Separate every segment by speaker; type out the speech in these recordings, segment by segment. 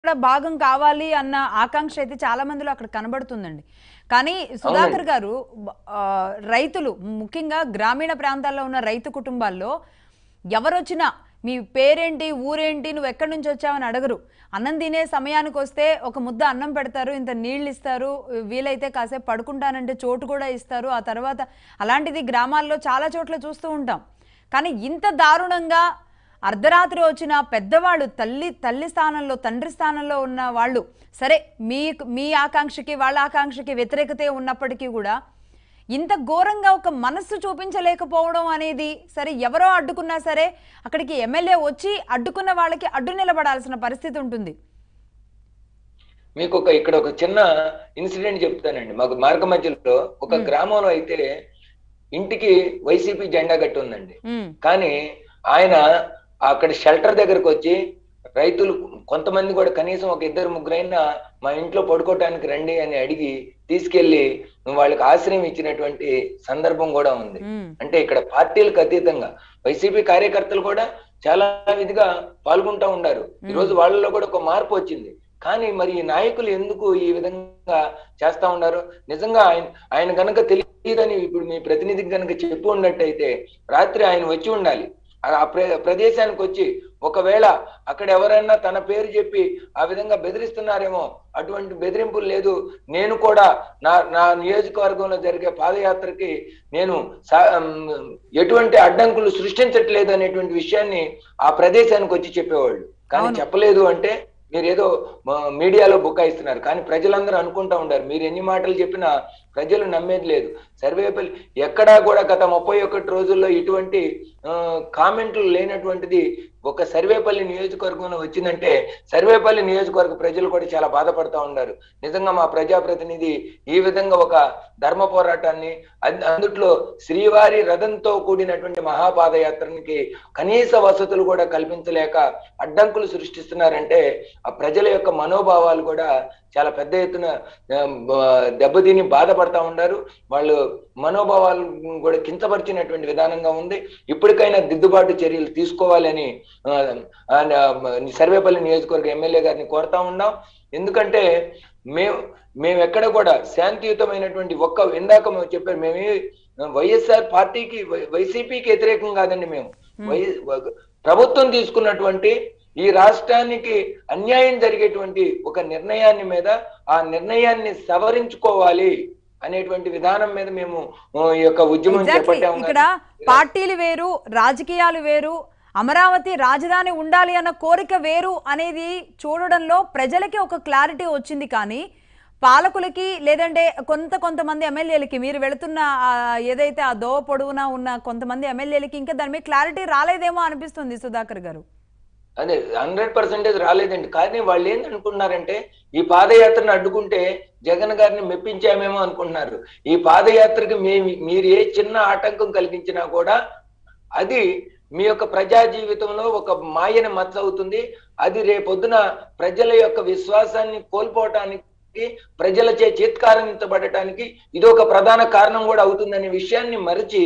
Speaker 1: కూడా భాగం కావాలి అన్న ఆకాంక్ష అయితే చాలా మందిలో అక్కడ కనబడుతుందండి కానీ సుధాకర్ గారు బ- ఆ, రైతులు ముఖ్యంగా గ్రామీణ ప్రాంతాల్లో ఉన్న రైతు కుటుంబాల్లో ఎవరొచ్చినా మీ పేరేంటి ఊరేంటి నువ్వు ఎక్కడి నుంచి వచ్చావని అడగరు అన్నం తినే సమయానికి వస్తే ఒక ముద్ద అన్నం పెడతారు ఇంత నీళ్ళు ఇస్తారు వీలైతే కాసేపు పడుకుంటానంటే చోటు కూడా ఇస్తారు ఆ తర్వాత అలాంటిది గ్రామాల్లో చాలా చోట్ల చూస్తూ ఉంటాం కానీ ఇంత దారుణంగా అర్ధరాత్రి వచ్చిన పెద్దవాళ్ళు తల్లి తల్లి స్థానంలో తండ్రి స్థానంలో ఉన్న వాళ్ళు సరే మీ మీ ఆకాంక్షకి వాళ్ళ ఆకాంక్షకి వ్యతిరేకతే ఉన్నప్పటికీ కూడా ఇంత ఘోరంగా ఒక మనస్సు చూపించలేకపోవడం అనేది సరే ఎవరో అడ్డుకున్నా సరే అక్కడికి ఎమ్మెల్యే వచ్చి అడ్డుకున్న వాళ్ళకి అడ్డు నిలబడాల్సిన పరిస్థితి ఉంటుంది
Speaker 2: మీకు ఒక ఇక్కడ ఒక చిన్న ఇన్సిడెంట్ చెప్తానండి మాకు మార్గ మధ్యలో ఒక గ్రామంలో అయితే ఇంటికి వైసీపీ జెండా కట్టి ఉందండి
Speaker 1: ఉమ్,
Speaker 2: కానీ ఆయన అక్కడ షెల్టర్ దగ్గరకు వచ్చి రైతులు కొంతమంది కూడా కనీసం ఒక ఇద్దరు ముగ్గురైనా మా ఇంట్లో పడుకోవటానికి రండి అని అడిగి తీసుకెళ్లి వాళ్ళకి ఆశ్రయం ఇచ్చినటువంటి సందర్భం కూడా ఉంది
Speaker 1: ఉమ్,
Speaker 2: అంటే ఇక్కడ పార్టీలకు అతీతంగా వైసీపీ కార్యకర్తలు కూడా చాలా విధిగా పాల్గొంటా ఉన్నారు ఈ రోజు వాళ్ళలో కూడా ఒక మార్పు వచ్చింది కానీ మరి ఈ నాయకులు ఎందుకు ఈ విధంగా చేస్తా ఉన్నారు నిజంగా ఆయన ఆయన కనుక తెలియదని ఇప్పుడు మీ ప్రతినిధికి కనుక చెప్పి ఉన్నట్టయితే రాత్రి ఆయన వచ్చి ఉండాలి ఆ ఆ ప్ర- ప్రదేశానికి వచ్చి ఒకవేళ అక్కడ ఎవరైనా తన పేరు చెప్పి ఆ విధంగా బెదిరిస్తున్నారేమో అటువంటి బెదిరింపులు లేదు నేను కూడా నా నా నియోజకవర్గంలో జరిగే పాదయాత్రకి నేను సా- ఉమ్, ఎటువంటి అడ్డంకులు సృష్టించట్లేదు అనేటువంటి విషయాన్ని ఆ ప్రదేశానికి వచ్చి చెప్పేవాళ్ళు కానీ
Speaker 1: అవును.
Speaker 2: చెప్పలేదు అంటే మీరు ఏదో మ- మీడియాలో బుకాయిస్తున్నారు కానీ ప్రజలందరూ అనుకుంటా ఉండారు మీరు ఎన్ని మాటలు చెప్పినా ప్రజలు నమ్మేది లేదు సర్వేపల్లి ఎక్కడా కూడా గత ముప్పై ఒకటి రోజుల్లో ఇటువంటి ఆ, కామెంట్లు లేనటువంటిది ఒక సర్వేపల్లి నియోజకవర్గంలో వచ్చిందంటే సర్వేపల్లి నియోజకవర్గ ప్రజలు కూడా చాలా బాధపడతా ఉన్నారు నిజంగా మా ప్రజాప్రతినిధి ఈ విధంగా ఒక ధర్మ పోరాటాన్ని అన్- అందుట్లో శ్రీవారి రథంతో కూడినటువంటి మహాపాదయాత్రనికి కనీస వసతులు కూడా కల్పించలేక అడ్డంకులు సృష్టిస్తున్నారంటే ఆ ప్రజల యొక్క మనోభావాలు కూడా చాలా పెద్ద ఎత్తున ఆ, బ- దెబ్బతిని బాధపడతా ఉన్నారు వాళ్ళు మనోభావాలు కూడా కించపరిచినటువంటి విధానంగా ఉంది ఇప్పటికైనా దిద్దుబాటు చర్యలు తీసుకోవాలని ఆ, ఆ, సర్వేపల్లి నియోజకవర్గ ఎమ్మెల్యే గారిని కోరుతా ఉన్నాం ఎందుకంటే మేము మేము ఎక్కడ కూడా శాంతియుతమైనటువంటి ఒక్క ఇందాక మేము చెప్పారు మేమే వైఎస్ఆర్ పార్టీకి వై- వైసీపీకి వ్యతిరేకం కాదండి మేము వై వ- ప్రభుత్వం తీసుకున్నటువంటి ఈ రాష్ట్రానికి అన్యాయం జరిగేటువంటి ఒక నిర్ణయాన్ని మీద ఆ నిర్ణయాన్ని సవరించుకోవాలి అనేటువంటి విధానం మీద మేము ఆ, ఈ యొక్క ఉద్యమం
Speaker 1: ఎగ్జాక్ట్లీ
Speaker 2: చేపట్టాము
Speaker 1: ఇక్కడ పార్టీలు వేరు రాజకీయాలు వేరు అమరావతి రాజధాని ఉండాలి అన్న కోరిక వేరు అనేది చూడడంలో ప్రజలకి ఒక క్లారిటీ వచ్చింది కానీ పాలకులకి లేదంటే కొంత కొంతమంది ఎమ్మెల్యేలకి మీరు వెళుతున్న ఆ, ఏదైతే ఆ దోవ పొడవునా ఉన్న కొంతమంది ఎమ్మెల్యేలకి ఇంకా దాని మీద క్లారిటీ రాలేదేమో అనిపిస్తుంది సుధాకర్ గారు
Speaker 2: అదే హండ్రెడ్ పర్సెంటేజ్ రాలేదండి కానీ వాళ్ళు ఏందనుకుంటున్నారంటే ఈ పాదయాత్రను అడ్డుకుంటే జగన్ గారిని మెప్పించామేమో అనుకుంటున్నారు ఈ పాదయాత్రకి మీ మీరు ఏ చిన్న ఆటంకం కలిగించినా కూడా అది మీ యొక్క ప్రజా జీవితంలో ఒక మాయని మచ్చ అవుతుంది అది రేపొద్దున ప్రజల యొక్క విశ్వాసాన్ని కోల్పోవటానికి ప్రజలచే చేత్కారించబడటానికి ఇది ఒక ప్రధాన కారణం కూడా అవుతుందనే విషయాన్ని మరిచి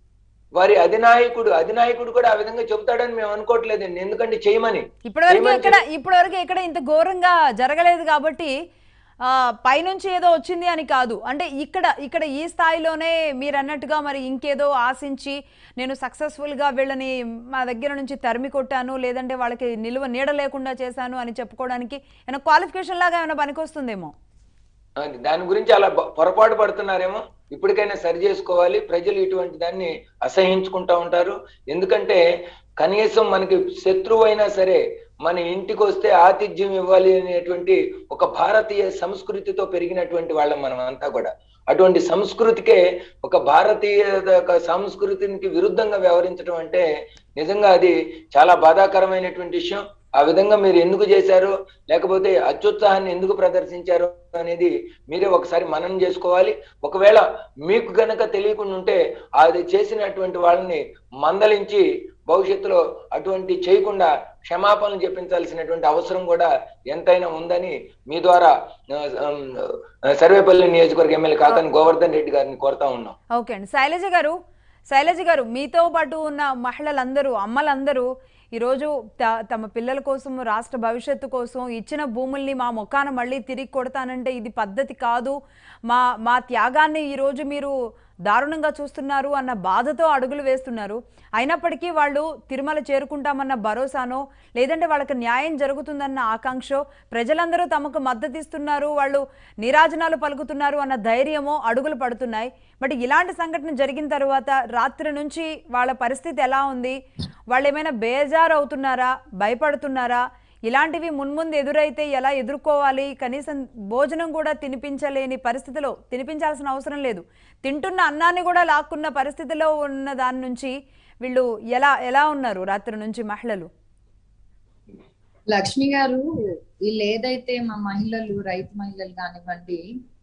Speaker 2: వారి అధినాయకుడు అధినాయకుడు కూడా ఆ విధంగా చెబుతాడని మేము అనుకోవట్లేదండి ఎందుకంటే చేయమని
Speaker 1: ఇప్పటివరకు
Speaker 2: చేయమని
Speaker 1: ఎక్కడ ఇప్పటివరకు ఎక్కడ ఇంత ఘోరంగా జరగలేదు కాబట్టి ఆ, పైనుంచి ఏదో వచ్చింది అని కాదు అంటే ఇక్కడ ఇక్కడ ఈ స్థాయిలోనే మీరు అన్నట్టుగా మరి ఇంకేదో ఆశించి నేను సక్సెస్ఫుల్గా వీళ్ళని మా దగ్గర నుంచి తరిమి కొట్టాను లేదంటే వాళ్ళకి నిలువ నీడ లేకుండా చేశాను అని చెప్పుకోవడానికి ఏమైనా క్వాలిఫికేషన్ లాగా ఏమైనా పనికొస్తుందేమో
Speaker 2: అది దాని గురించి అలా బ- పొరపాటు పడుతున్నారేమో ఇప్పటికైనా సరి చేసుకోవాలి ప్రజలు ఇటువంటి దాన్ని అసహించుకుంటా ఉంటారు ఎందుకంటే కనీసం మనకి శత్రువు అయినా సరే మన ఇంటికి వస్తే ఆతిథ్యం ఇవ్వాలి అనేటువంటి ఒక భారతీయ సంస్కృతితో పెరిగినటువంటి వాళ్ళం మనం అంతా కూడా అటువంటి సంస్కృతికే ఒక భారతీయ యొక్క సంస్కృతికి విరుద్ధంగా వ్యవహరించడం అంటే నిజంగా అది చాలా బాధాకరమైనటువంటి విషయం ఆ విధంగా మీరు ఎందుకు చేశారు లేకపోతే అత్యుత్సాహాన్ని ఎందుకు ప్రదర్శించారు అనేది మీరే ఒకసారి మననం చేసుకోవాలి ఒకవేళ మీకు గనక తెలియకుండా ఉంటే అది చేసినటువంటి వాళ్ళని మందలించి భవిష్యత్తులో అటువంటి చేయకుండా క్షమాపణలు చెప్పించాల్సినటువంటి అవసరం కూడా ఎంతైనా ఉందని మీ ద్వారా ఆ, ఆ, సర్వేపల్లి నియోజకవర్గ ఎమ్మెల్యే కాకని గోవర్ధన్ రెడ్డి గారిని కోరుతా ఉన్నాం
Speaker 1: ఓకే అండి శైలజ గారు శైలజ గారు మీతో పాటు ఉన్న మహిళలందరూ అమ్మలందరూ ఈరోజు త- తమ పిల్లల కోసం రాష్ట్ర భవిష్యత్తు కోసం ఇచ్చిన భూముల్ని మా ముఖాన మళ్ళీ తిరిగి కొడతానంటే ఇది పద్ధతి కాదు మా మా త్యాగాన్ని ఈరోజు మీరు దారుణంగా చూస్తున్నారు అన్న బాధతో అడుగులు వేస్తున్నారు అయినప్పటికీ వాళ్ళు తిరుమల చేరుకుంటామన్న భరోసానో లేదంటే వాళ్ళకి న్యాయం జరుగుతుందన్న ఆకాంక్ష ప్రజలందరూ తమకు మద్దతు ఇస్తున్నారు వాళ్ళు నీరాజనాలు పలుకుతున్నారు అన్న ధైర్యమో అడుగులు పడుతున్నాయి బట్ ఇలాంటి సంఘటన జరిగిన తర్వాత రాత్రి నుంచి వాళ్ళ పరిస్థితి ఎలా ఉంది వాళ్ళు ఏమైనా బేజారు అవుతున్నారా భయపడుతున్నారా ఇలాంటివి మున్ముందు ఎదురైతే ఎలా ఎదుర్కోవాలి కనీసం భోజనం కూడా తినిపించలేని పరిస్థితిలో తినిపించాల్సిన అవసరం లేదు తింటున్న అన్నాన్ని కూడా లాక్కున్న పరిస్థితిలో ఉన్న దాని నుంచి వీళ్ళు ఎలా ఎలా ఉన్నారు రాత్రి నుంచి మహిళలు
Speaker 3: లక్ష్మి గారు వీళ్ళు ఏదైతే మా మహిళలు రైతు మహిళలు కానివ్వండి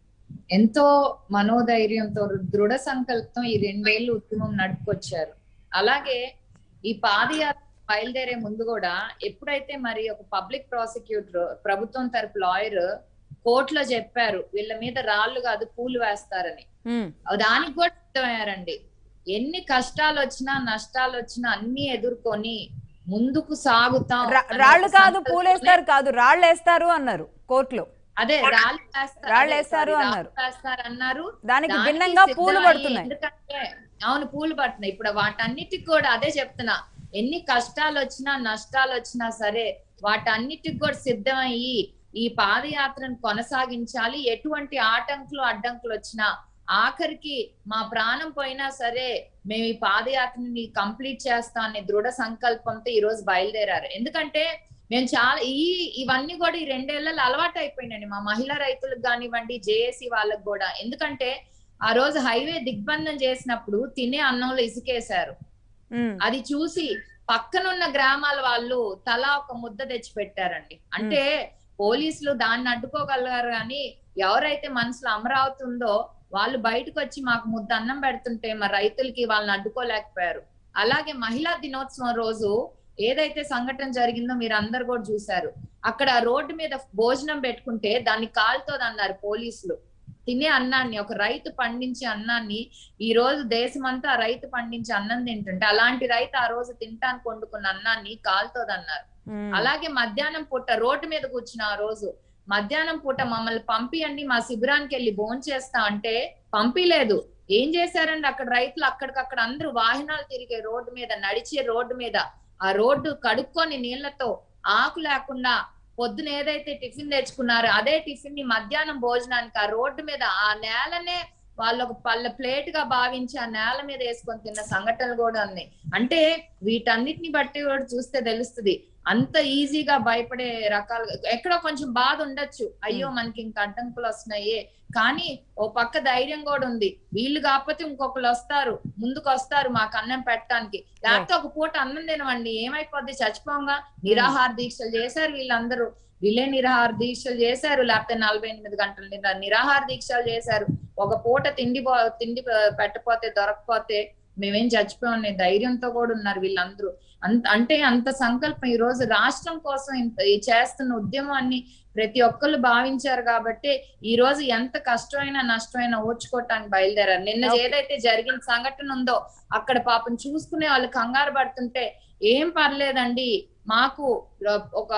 Speaker 3: ఎంతో మనోధైర్యంతో దృఢ సంకల్పంతో ఈ రెండేళ్లు ఉద్యమం నడుపుకొచ్చారు అలాగే ఈ పాదయాత్ర బయలుదేరే ముందు కూడా ఎప్పుడైతే మరి ఒక పబ్లిక్ ప్రాసిక్యూటర్ ప్రభుత్వం తరపు లాయర్ కోర్టులో చెప్పారు వీళ్ళ మీద రాళ్ళు కాదు పూలు వేస్తారని
Speaker 1: ఉమ్,
Speaker 3: దానికి కూడా సిద్ధమయ్యారండి ఎన్ని కష్టాలు వచ్చినా నష్టాలు వచ్చినా అన్ని ఎదుర్కొని ముందుకు సాగుతాం
Speaker 1: రా-
Speaker 3: అనే
Speaker 1: రాళ్ళు
Speaker 3: ఒక
Speaker 1: కాదు
Speaker 3: సంకల్పంతోనే-
Speaker 1: పూలేస్తారు కాదు రాళ్ళు వేస్తారు అన్నారు కోర్టులో
Speaker 3: అదే రాళ్ళు వేస్తారు
Speaker 1: రాళ్ళు
Speaker 3: అదే,
Speaker 1: వేస్తారు
Speaker 3: sorry,
Speaker 1: అన్నారు.
Speaker 3: రాళ్ళు వేస్తారు అన్నారు
Speaker 1: దానికి
Speaker 3: దానికి
Speaker 1: భిన్నంగా పూలు
Speaker 3: సిద్ధమయ్యి
Speaker 1: పడుతున్నాయి
Speaker 3: ఎందుకంటే అవును పూలు పడుతున్నాయి ఇప్పుడు వాటన్నిటికి కూడా అదే చెప్తున్నా ఎన్ని కష్టాలు వచ్చినా నష్టాలు వచ్చినా సరే వాటన్నిటికి కూడా సిద్ధమయ్యి ఈ పాదయాత్రను కొనసాగించాలి ఎటువంటి ఆటంకులు అడ్డంకులు వచ్చినా ఆఖరికి మా ప్రాణం పోయినా సరే మేము ఈ పాదయాత్రని కంప్లీట్ చేస్తాం అనే దృఢ సంకల్పంతో ఈ రోజు బయలుదేరారు ఎందుకంటే మేము చాలా ఈ ఇవన్నీ కూడా ఈ రెండేళ్లలో అలవాటు అయిపోయినండి మా మహిళా రైతులకు కానివ్వండి జేఏసీ వాళ్ళకి కూడా ఎందుకంటే ఆ రోజు హైవే దిగ్బంధం చేసినప్పుడు తినే అన్నంలో ఇసుకేశారు
Speaker 1: ఉమ్,
Speaker 3: అది చూసి పక్కనున్న గ్రామాల వాళ్ళు తలా ఒక ముద్ద తెచ్చి పెట్టారండి అంటే పోలీసులు దాన్ని అడ్డుకోగలగారు కానీ ఎవరైతే మనసులో అమరావతి ఉందో వాళ్ళు బయటకు వచ్చి మాకు ముద్ద అన్నం పెడుతుంటే మా రైతులకి వాళ్ళని అడ్డుకోలేకపోయారు అలాగే మహిళా దినోత్సవం రోజు ఏదైతే సంఘటన జరిగిందో మీరు అందరు కూడా చూశారు అక్కడ రోడ్డు మీద భోజనం పెట్టుకుంటే దాన్ని కాలుతోది అన్నారు పోలీసులు తినే అన్నాన్ని ఒక రైతు పండించే అన్నాన్ని ఈ రోజు దేశమంతా రైతు పండించే అన్నం తింటుంటే అలాంటి రైతు ఆ రోజు తింటానికి వండుకున్న అన్నాన్ని కాలుతోదన్నారు
Speaker 1: ఉమ్,
Speaker 3: అలాగే మధ్యాహ్నం పూట రోడ్డు మీద కూర్చున్న ఆ రోజు మధ్యాహ్నం పూట మమ్మల్ని పంపియండి మా శిబిరానికి వెళ్ళి భోజనం చేస్తా అంటే పంపిలేదు ఏం చేశారండి అక్కడ రైతులు అక్కడికక్కడ అందరూ వాహనాలు తిరిగే రోడ్డు మీద నడిచే రోడ్డు మీద ఆ రోడ్డు కడుక్కొని నీళ్లతో ఆకు లేకుండా పొద్దున ఏదైతే టిఫిన్ తెచ్చుకున్నారో అదే టిఫిన్ ని మధ్యాహ్నం భోజనానికి ఆ రోడ్డు మీద ఆ నేలనే వాళ్ళు ఒక పళ్ళ ప్లేట్ గా భావించి ఆ నేల మీద వేసుకొని తిన్న సంఘటనలు కూడా ఉన్నాయి అంటే వీటన్నిటిని బట్టి కూడా చూస్తే తెలుస్తుంది అంత ఈజీగా భయపడే రకాలుగా ఎక్కడో కొంచెం బాధ ఉండొచ్చు అయ్యో మనకి ఇంకా అడ్డంకులు వస్తున్నాయి కానీ ఓ పక్క ధైర్యం కూడా ఉంది వీళ్ళు కాకపోతే ఇంకొకరు వస్తారు ముందుకు వస్తారు మాకు అన్నం పెట్టడానికి లేకపోతే ఒక పూట అన్నం తినవండి ఏమైపోద్ది చచ్చిపోగా నిరాహార దీక్షలు చేశారు వీళ్ళందరూ రిలే నిరాహార దీక్షలు చేశారు లేకపోతే నలభై ఎనిమిది గంటల నిరా- నిరాహార దీక్షలు చేశారు ఒక పూట తిండి పో- తిండి ప- పెట్టపోతే దొరకపోతే మేమేం చచ్చిపోయి ధైర్యంతో కూడా ఉన్నారు వీళ్ళందరూ అంత అంటే అంత సంకల్పం ఈ రోజు రాష్ట్రం కోసం ఇంత ఈ చేస్తున్న ఉద్యమాన్ని ప్రతి ఒక్కళ్ళు భావించారు కాబట్టి ఈ రోజు ఎంత కష్టమైనా నష్టమైనా ఓర్చుకోవటానికి బయలుదేరారు నిన్న
Speaker 1: Okay.
Speaker 3: ఏదైతే జరిగిన సంఘటన ఉందో అక్కడ పాపం చూసుకునే వాళ్ళు కంగారు పడుతుంటే ఏం పర్లేదండి మాకు ఒక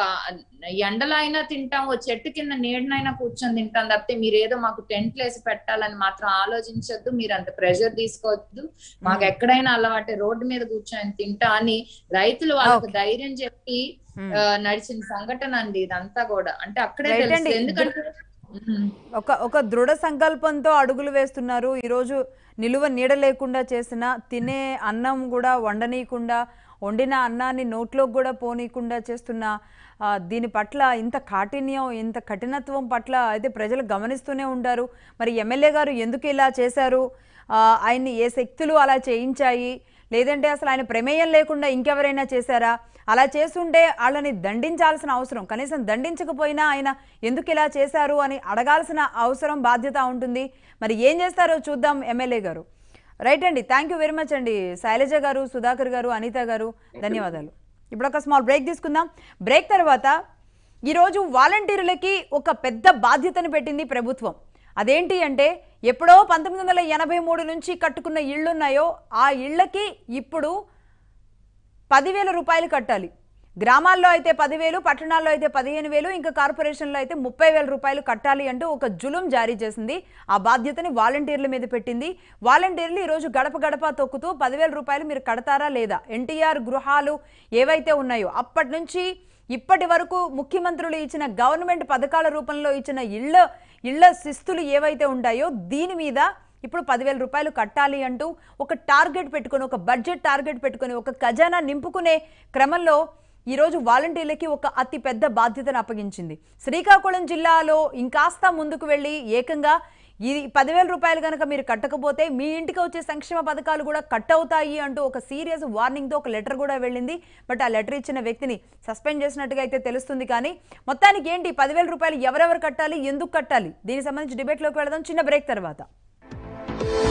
Speaker 3: ఎండలో అయినా తింటాం ఓ చెట్టు కింద నీడనైనా కూర్చొని తింటాం తప్పితే మీరు ఏదో మాకు టెంట్లు వేసి పెట్టాలని మాత్రం ఆలోచించొద్దు మీరు అంత ప్రెషర్ తీసుకోవద్దు మాకు ఎక్కడైనా అలవాటే రోడ్డు మీద కూర్చొని తింటా అని రైతులు వాళ్ళకి
Speaker 1: Okay.
Speaker 3: ధైర్యం చెప్పి
Speaker 1: ఉమ్.
Speaker 3: ఆ, నడిచిన సంఘటన అండి ఇదంతా కూడా అంటే అక్కడే
Speaker 1: Right
Speaker 3: తెలుస్తుంది
Speaker 1: అండి.
Speaker 3: ఎందుకంటే ఉమ్,
Speaker 1: ఒక ఒక దృఢ సంకల్పంతో అడుగులు వేస్తున్నారు ఈరోజు నిలువ నీడ లేకుండా చేసిన తినే అన్నం కూడా వండనీయకుండా వండిన అన్నాన్ని నోట్లోకి కూడా పోనీయకుండా చేస్తున్న ఆ, దీని పట్ల ఇంత కాఠిన్యం ఇంత కఠినత్వం పట్ల అయితే ప్రజలు గమనిస్తూనే ఉంటారు మరి ఎమ్మెల్యే గారు ఎందుకు ఇలా చేశారు ఆ, ఆయన్ని ఏ శక్తులు అలా చేయించాయి లేదంటే అసలు ఆయన ప్రమేయం లేకుండా ఇంకెవరైనా చేశారా అలా చేస్తుంటే వాళ్ళని దండించాల్సిన అవసరం కనీసం దండించకపోయినా ఆయన ఎందుకు ఇలా చేశారు అని అడగాల్సిన అవసరం బాధ్యత ఉంటుంది మరి ఏం చేస్తారో చూద్దాం ఎమ్మెల్యే గారు రైట్ అండి థ్యాంక్ యూ వెరీ మచ్ అండి శైలజ గారు సుధాకర్ గారు అనిత గారు ధన్యవాదాలు ఇప్పుడు ఒక స్మాల్ బ్రేక్ తీసుకుందాం బ్రేక్ తర్వాత ఈరోజు వాలంటీర్లకి ఒక పెద్ద బాధ్యతను పెట్టింది ప్రభుత్వం అదేంటి అంటే ఎప్పుడో పంతొమ్మిది వందల ఎనభై మూడు నుంచి కట్టుకున్న ఇళ్ళున్నాయో ఆ ఇళ్ళకి ఇప్పుడు పదివేల రూపాయలు కట్టాలి గ్రామాల్లో అయితే పదివేలు పట్టణాల్లో అయితే పదిహేను వేలు ఇంకా కార్పొరేషన్లో అయితే ముప్పై వేల రూపాయలు కట్టాలి అంటూ ఒక జులుం జారీ చేసింది ఆ బాధ్యతని వాలంటీర్ల మీద పెట్టింది వాలంటీర్లు ఈరోజు గడప గడప తొక్కుతూ పదివేల రూపాయలు మీరు కడతారా లేదా ఎన్టీఆర్ గృహాలు ఏవైతే ఉన్నాయో అప్పటి నుంచి ఇప్పటి వరకు ముఖ్యమంత్రులు ఇచ్చిన గవర్నమెంట్ పథకాల రూపంలో ఇచ్చిన ఇళ్ళ ఇళ్ల శిస్తులు ఏవైతే ఉంటాయో దీని మీద ఇప్పుడు పదివేల రూపాయలు కట్టాలి అంటూ ఒక టార్గెట్ పెట్టుకొని ఒక బడ్జెట్ టార్గెట్ పెట్టుకొని ఒక ఖజానా నింపుకునే క్రమంలో ఈరోజు వాలంటీర్లకి ఒక అతి పెద్ద బాధ్యతను అప్పగించింది శ్రీకాకుళం జిల్లాలో ఇంకాస్త ముందుకు వెళ్ళి ఏకంగా ఈ పదివేల రూపాయలు కనుక మీరు కట్టకపోతే మీ ఇంటికి వచ్చే సంక్షేమ పథకాలు కూడా కట్ అవుతాయి అంటూ ఒక సీరియస్ వార్నింగ్తో ఒక లెటర్ కూడా వెళ్ళింది బట్ ఆ లెటర్ ఇచ్చిన వ్యక్తిని సస్పెండ్ చేసినట్టుగా అయితే తెలుస్తుంది కానీ మొత్తానికి ఏంటి పదివేల రూపాయలు ఎవరెవరు కట్టాలి ఎందుకు కట్టాలి దీనికి సంబంధించి డిబేట్లోకి వెళదాం చిన్న బ్రేక్ తర్వాత